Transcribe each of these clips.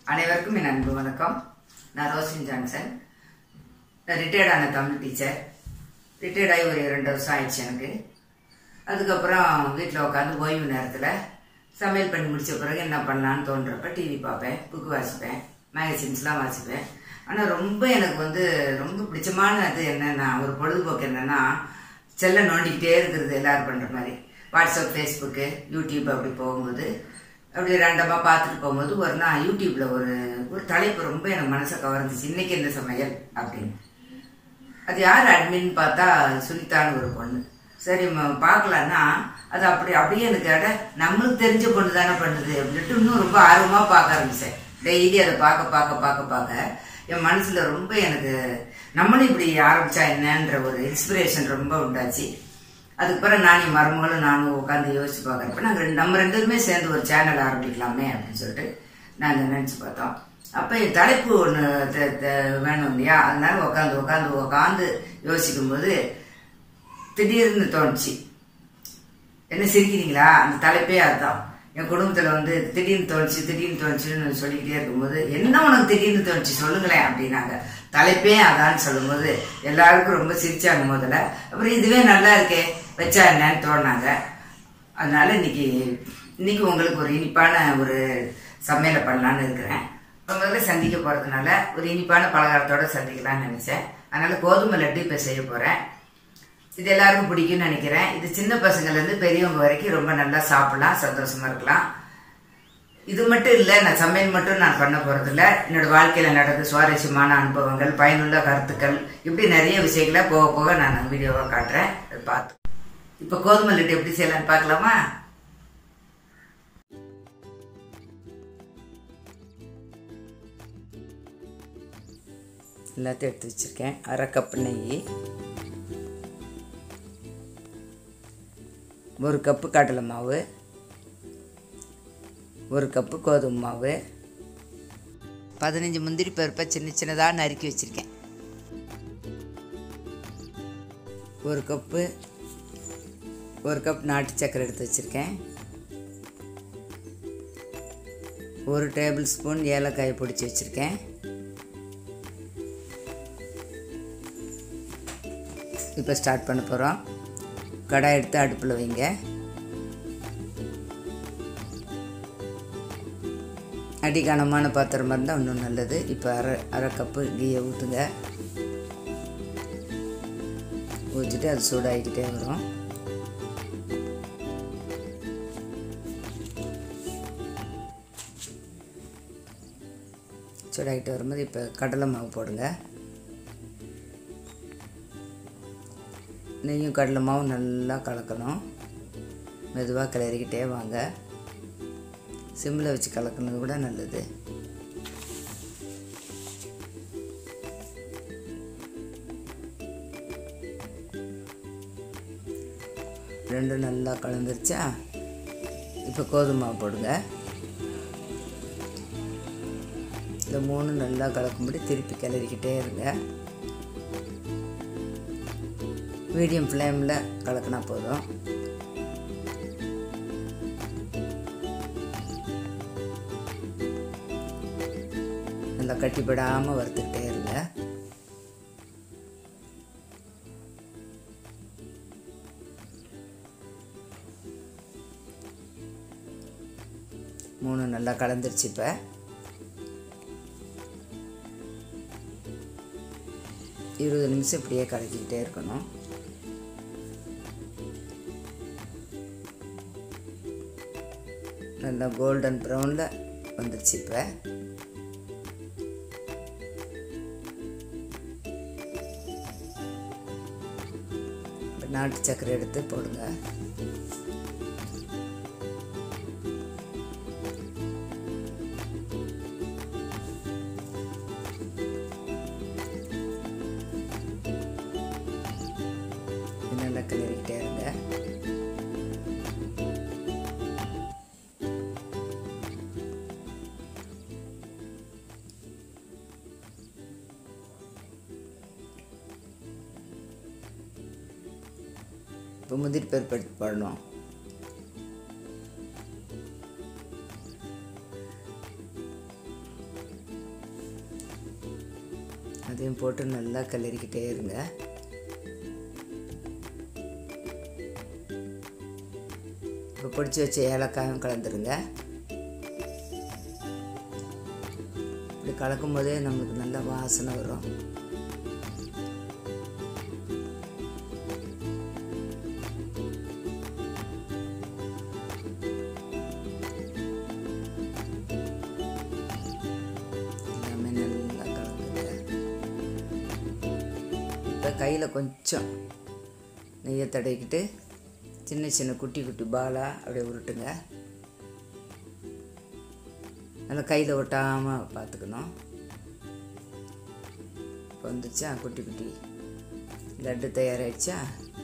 அனைவருக்கும் என் அன்பு வணக்கம் நான் ரோசின் ஜான்சன் நான் ரிட்டையர்ட் ஆன தமிழ் டீச்சர் ரிட்டையர்ட் ஆகி ஒரு ரெண்டு வருஷம் ஆயிடுச்சு எனக்கு அதுக்கப்புறம் வீட்டில் உட்காந்து ஓய்வு நேரத்தில் சமையல் பண்ணி முடிச்ச பிறகு என்ன பண்ணலான்னு தோன்றப்ப டிவி பார்ப்பேன் புக்கு வாசிப்பேன் மேகசின்ஸ்லாம் வாசிப்பேன் ஆனால் ரொம்ப எனக்கு வந்து ரொம்ப பிடிச்சமான இது என்னன்னா ஒரு பொழுதுபோக்கு என்னன்னா செல்ல நோண்டிக்கிட்டே இருக்கிறது எல்லாரும் பண்ணுற மாதிரி வாட்ஸ்அப் ஃபேஸ்புக்கு யூடியூப் அப்படி போகும்போது அப்படி ரேண்டமாக பார்த்துட்டு போகும்போது ஒரு நாள் யூடியூப்ல ஒரு ஒரு தலைப்பு ரொம்ப எனக்கு மனசை கவர்ந்துச்சு இன்னைக்கு என்ன சமையல் அப்படின்னு அது யார் அட்மின் பார்த்தா சுனிதான்னு ஒரு பொண்ணு சரி ம- பார்க்கலான்னா அது அப்படி அப்படியே எனக்கு அட நம்மளுக்கு தெரிஞ்ச பொண்ணு தானே பண்ணுது அப்படின்ட்டு இன்னும் ரொம்ப ஆர்வமா பார்க்க ஆரம்பிச்சேன் டெய்லி அதை பார்க்க பார்க்க பார்க்க பார்க்க என் மனசுல ரொம்ப எனக்கு நம்மளும் இப்படி ஆரம்பிச்சா என்னன்ற ஒரு இன்ஸ்பிரேஷன் ரொம்ப உண்டாச்சு அதுக்கு பிறகு நான் என் மருமகளும் நானும் உட்காந்து யோசிச்சு பார்க்குறப்ப நாங்கள் ரெண்டு நம்ம ரெண்டு பேருமே சேர்ந்து ஒரு சேனல் ஆரம்பிக்கலாமே அப்படின்னு சொல்லிட்டு நாங்கள் நினச்சி பார்த்தோம் அப்போ என் தலைப்பு ஒன்று வேணும் இல்லையா அதனால உட்காந்து உட்காந்து உட்காந்து யோசிக்கும்போது திடீர்னு தோணுச்சு என்ன சிரிக்கிறீங்களா அந்த தலைப்பே அதுதான் என் குடும்பத்தில் வந்து திடீர்னு தோணுச்சு திடீர்னு தோணுச்சுன்னு சொல்லிக்கிட்டே இருக்கும்போது என்ன உனக்கு திடீர்னு தோணுச்சு சொல்லுங்களேன் அப்படின்னாங்க தலைப்பே அதான்னு சொல்லும்போது எல்லாருக்கும் ரொம்ப சிரிச்சாங்க முதல்ல அப்புறம் இதுவே நல்லா இருக்கே வச்சா என்னன்னு தோணுனாங்க அதனால இன்னைக்கு இன்னைக்கு உங்களுக்கு ஒரு இனிப்பான ஒரு சமையலை பண்ணலான்னு இருக்கிறேன் உங்களை சந்திக்க போறதுனால ஒரு இனிப்பான பலகாரத்தோட சந்திக்கலாம்னு நினைச்சேன் அதனால கோதுமை லட்டு இப்போ செய்ய போறேன் இது எல்லாருக்கும் பிடிக்கும்னு நினைக்கிறேன் இது சின்ன பசங்கள்ல இருந்து பெரியவங்க வரைக்கும் ரொம்ப நல்லா சாப்பிடலாம் சந்தோஷமா இருக்கலாம் இது மட்டும் இல்லை நான் சமையல் மட்டும் நான் பண்ண போறது இல்ல என்னோட வாழ்க்கையில நடந்த சுவாரஸ்யமான அனுபவங்கள் பயனுள்ள கருத்துக்கள் இப்படி நிறைய விஷயங்களை போக போக நான் வீடியோவா காட்டுறேன் அதை பார்த்து இப்போ கோதுமை லட்டு எப்படி செய்யலாம்னு பார்க்கலாமா எல்லாத்தையும் எடுத்து வச்சிருக்கேன் அரை கப் நெய் ஒரு கப்பு கடலை மாவு ஒரு கப்பு கோதுமை மாவு பதினஞ்சு முந்திரி பருப்பை சின்ன சின்னதாக நறுக்கி வச்சுருக்கேன் ஒரு கப்பு ஒரு கப் நாட்டு சக்கரை எடுத்து வச்சுருக்கேன் ஒரு டேபிள் ஸ்பூன் ஏலக்காயை பிடிச்சி வச்சுருக்கேன் இப்போ ஸ்டார்ட் பண்ண போகிறோம் கடாய் எடுத்து அடுப்பில் வைங்க அடிகனமான பாத்திரமா இருந்தால் இன்னும் நல்லது இப்போ அரை அரை கப்பு கீயை ஊற்றுங்க ஊற்றிட்டு அது சூடாகிக்கிட்டே வரும் சூடாகிட்டு வரும்போது இப்போ கடலை மாவு போடுங்க நெய்யும் கடலை மாவும் நல்லா கலக்கணும் மெதுவாக கிளறிக்கிட்டே வாங்க சிம்மில் வச்சு கலக்கிறது கூட நல்லது ரெண்டும் நல்லா கலந்துருச்சா இப்போ கோதுமை மாவு போடுங்க இந்த மூணு நல்லா கலக்கும்படி திருப்பி கிளறிக்கிட்டே இருங்க மீடியம் ஃப்ளேமில் கலக்கினா போதும் நல்லா கட்டிப்படாமல் வறுத்துக்கிட்டே இருங்க மூணு நல்லா கலந்துருச்சு இப்போ இருபது நிமிஷம் இப்படியே கலக்கிக்கிட்டே இருக்கணும் நல்லா கோல்டன் ப்ரௌனில் வந்துருச்சு இப்போ இப்போ நாட்டு சர்க்கரை எடுத்து போடுங்க இது நல்லா கிளறிக்கிட்டே இருங்க இப்போ முந்திரி பருப்பு எடுத்து போடணும் அதையும் போட்டு நல்லா கிளறிக்கிட்டே இருங்க இப்போ பிடிச்சி வச்ச ஏலக்காயும் கலந்துருங்க இப்படி கலக்கும் போதே நம்மளுக்கு நல்ல வாசனை வரும் எல்லாமே நல்லா கலந்துங்க இப்போ கையில் கொஞ்சம் நெய்யை தடவிக்கிட்டு சின்ன சின்ன குட்டி குட்டி பாலாக அப்படியே உருட்டுங்க நல்லா கையில் ஒட்டாமல் பார்த்துக்கணும் இப்போ வந்துச்சா குட்டி குட்டி லட்டு தயாராகிடுச்சா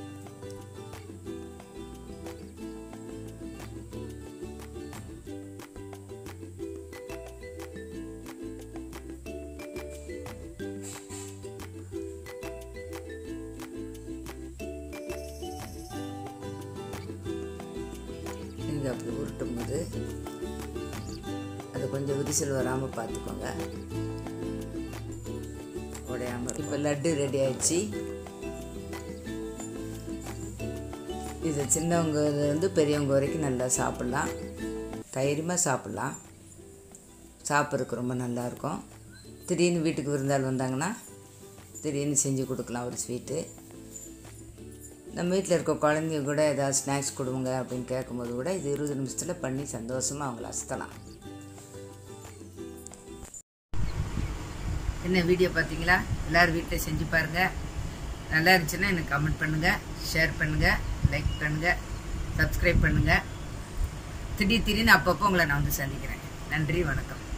நீங்கள் அப்படி உருட்டும் போது அது கொஞ்சம் விரிசல் வராமல் பார்த்துக்கோங்க உடையாமல் இப்போ லட்டு ரெடி ஆயிடுச்சு இது சின்னவங்கலேருந்து பெரியவங்க வரைக்கும் நல்லா சாப்பிட்லாம் தைரியமாக சாப்பிட்லாம் சாப்பிட்றதுக்கு ரொம்ப நல்லாயிருக்கும் திடீர்னு வீட்டுக்கு விருந்தாள் வந்தாங்கன்னா திடீர்னு செஞ்சு கொடுக்கலாம் ஒரு ஸ்வீட்டு நம்ம வீட்டில் இருக்க குழந்தைங்க கூட ஏதாவது ஸ்நாக்ஸ் கொடுங்க அப்படின்னு கேட்கும்போது கூட இது இருபது நிமிஷத்தில் பண்ணி சந்தோஷமாக அவங்கள அசத்தலாம் என்ன வீடியோ பார்த்தீங்களா எல்லோரும் வீட்டில் செஞ்சு பாருங்கள் நல்லா இருந்துச்சுன்னா எனக்கு கமெண்ட் பண்ணுங்கள் ஷேர் பண்ணுங்கள் லைக் பண்ணுங்கள் சப்ஸ்கிரைப் பண்ணுங்கள் திடீர் திடீர்னு அப்பப்போ உங்களை நான் வந்து சந்திக்கிறேன் நன்றி வணக்கம்